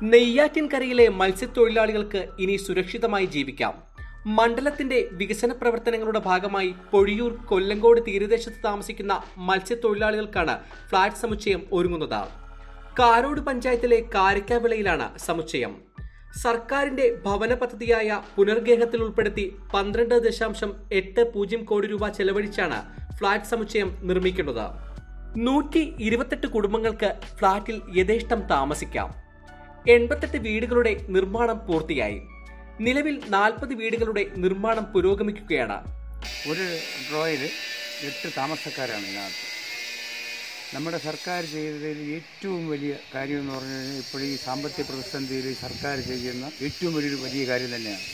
നെയ്യാറ്റിൻകരയിലെ മത്സ്യത്തൊഴിലാളികൾക്ക് ഇനി സുരക്ഷിതമായി ജീവിക്കാം മണ്ഡലത്തിന്റെ വികസന പ്രവർത്തനങ്ങളുടെ ഭാഗമായി പൊഴിയൂർ കൊല്ലങ്കോട് തീരദേശത്ത് താമസിക്കുന്ന മത്സ്യത്തൊഴിലാളികൾക്കാണ് ഫ്ളാറ്റ് സമുച്ചയം ഒരുങ്ങുന്നത് കാരോട് പഞ്ചായത്തിലെ കാരക്കാവിളയിലാണ് സമുച്ചയം സർക്കാരിന്റെ ഭവന പദ്ധതിയായ പുനർഗേഹത്തിൽ ഉൾപ്പെടുത്തി പന്ത്രണ്ട് ദശാംശം എട്ട് പൂജ്യം കോടി രൂപ ചെലവഴിച്ചാണ് ഫ്ളാറ്റ് സമുച്ചയം നിർമ്മിക്കുന്നത് നൂറ്റി ഇരുപത്തെട്ട് കുടുംബങ്ങൾക്ക് ഫ്ളാറ്റിൽ യഥേഷ്ടം താമസിക്കാം എൺപത്തെട്ട് വീടുകളുടെ നിർമ്മാണം പൂർത്തിയായി നിലവിൽ നാൽപ്പത് വീടുകളുടെ നിർമ്മാണം പുരോഗമിക്കുകയാണ് ഒരു ഡ്രോയിൽ എട്ട് താമസക്കാരാണ് ഇതിനകത്ത് നമ്മുടെ സർക്കാർ ചെയ്തതിൽ ഏറ്റവും വലിയ കാര്യം എന്ന് പറഞ്ഞു കഴിഞ്ഞാൽ ഇപ്പോൾ ഈ സാമ്പത്തിക പ്രതിസന്ധിയിൽ സർക്കാർ ചെയ്യുന്ന ഏറ്റവും വലിയൊരു വലിയ കാര്യം തന്നെയാണ്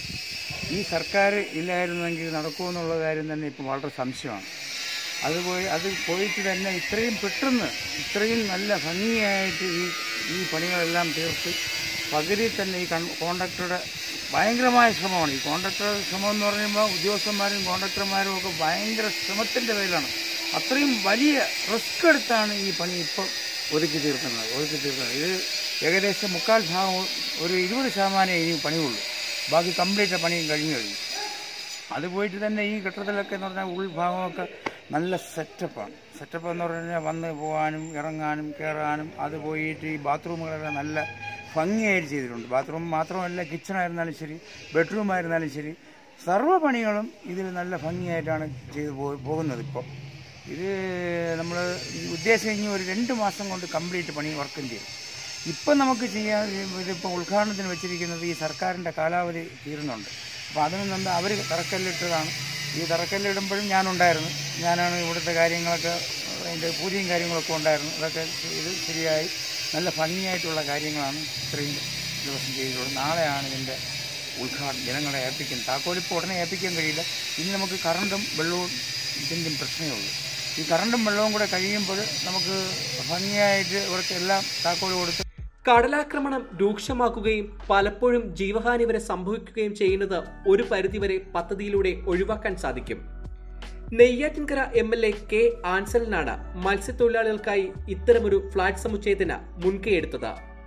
ഈ സർക്കാർ ഇല്ലായിരുന്നെങ്കിൽ നടക്കുമെന്നുള്ള കാര്യം തന്നെ ഇപ്പം വളരെ സംശയമാണ് അത് പോയി അത് പോയിട്ട് തന്നെ ഇത്രയും പെട്ടെന്ന് ഇത്രയും നല്ല ഭംഗിയായിട്ട് ഈ ഈ പണികളെല്ലാം തീർത്ത് പകുതി തന്നെ ഈ കൺ കോൺട്രാക്ടറുടെ ഭയങ്കരമായ ശ്രമമാണ് ഈ കോൺട്രാക്ടറുടെ ശ്രമം എന്ന് പറയുമ്പോൾ ഉദ്യോഗസ്ഥന്മാരും കോൺട്രാക്ടർമാരും ഒക്കെ ഭയങ്കര ശ്രമത്തിൻ്റെ പേരിലാണ് അത്രയും വലിയ റിസ്ക് എടുത്താണ് ഈ പണി ഇപ്പോൾ ഒതുക്കി തീർക്കുന്നത് ഒതുക്കി തീർക്കുന്നത് ഇത് ഏകദേശം മുക്കാൽ ഭാഗം ഒരു ഇരുപത് ശതമാനമേ ഇനി പണിയുള്ളൂ ബാക്കി കംപ്ലീറ്റ് പണിയും കഴിഞ്ഞു കഴിഞ്ഞു അത് പോയിട്ട് തന്നെ ഈ കെട്ടിടത്തിലൊക്കെ എന്ന് പറഞ്ഞാൽ ഉൾഭാഗമൊക്കെ നല്ല സെറ്റപ്പാണ് സെറ്റപ്പ് എന്ന് പറഞ്ഞാൽ വന്ന് പോകാനും ഇറങ്ങാനും കയറാനും അത് പോയിട്ട് ഈ ബാത്റൂമുകളെല്ലാം നല്ല ഭംഗിയായിട്ട് ചെയ്തിട്ടുണ്ട് ബാത്റൂം മാത്രമല്ല കിച്ചണായിരുന്നാലും ശരി ബെഡ്റൂം ആയിരുന്നാലും ശരി സർവ്വ പണികളും ഇതിൽ നല്ല ഭംഗിയായിട്ടാണ് ചെയ്തു പോ- പോകുന്നത് ഇപ്പോൾ ഇത് നമ്മൾ ഉദ്ദേശം ഇനി ഒരു രണ്ട് മാസം കൊണ്ട് കംപ്ലീറ്റ് പണി വർക്കും ചെയ്യും ഇപ്പം നമുക്ക് ചെയ്യാൻ ഇതിപ്പോൾ ഉദ്ഘാടനത്തിന് വെച്ചിരിക്കുന്നത് ഈ സർക്കാരിൻ്റെ കാലാവധി തീരുന്നുണ്ട് അപ്പോൾ അതിന് നിന്ന് അവർ തറക്കല്ലിട്ടതാണ് ഈ തറക്കല്ലിടുമ്പോഴും ഞാനുണ്ടായിരുന്നു ഞാനാണ് ഇവിടുത്തെ കാര്യങ്ങളൊക്കെ അതിൻ്റെ പൂജയും കാര്യങ്ങളൊക്കെ ഉണ്ടായിരുന്നു അതൊക്കെ ഇത് ശരിയായി നല്ല ഭംഗിയായിട്ടുള്ള കാര്യങ്ങളാണ് ഇത്രയും ദിവസം ചെയ്തിട്ടുള്ളത് നാളെയാണ് ഇതിൻ്റെ ഉദ്ഘാടനം ജനങ്ങളെ ഏൽപ്പിക്കുന്നത് താക്കോലിപ്പോൾ ഉടനെ ഏൽപ്പിക്കാൻ കഴിയില്ല ഇനി നമുക്ക് കറണ്ടും വെള്ളവും ഇതിൻ്റെയും പ്രശ്നമേ ഉള്ളൂ ഈ കറണ്ടും വെള്ളവും കൂടെ കഴിയുമ്പോൾ നമുക്ക് ഭംഗിയായിട്ട് ഇവർക്ക് എല്ലാം താക്കോൽ കൊടുത്ത് കടലാക്രമണം രൂക്ഷമാക്കുകയും പലപ്പോഴും ജീവഹാനി വരെ സംഭവിക്കുകയും ചെയ്യുന്നത് ഒരു പരിധിവരെ പദ്ധതിയിലൂടെ ഒഴിവാക്കാൻ സാധിക്കും Neyyattinkara M L A K ആൻസലിനാണ് മത്സ്യത്തൊഴിലാളികൾക്കായി ഇത്തരമൊരു ഫ്ളാറ്റ് സമുച്ചയത്തിന് മുൻകൈയെടുത്തത്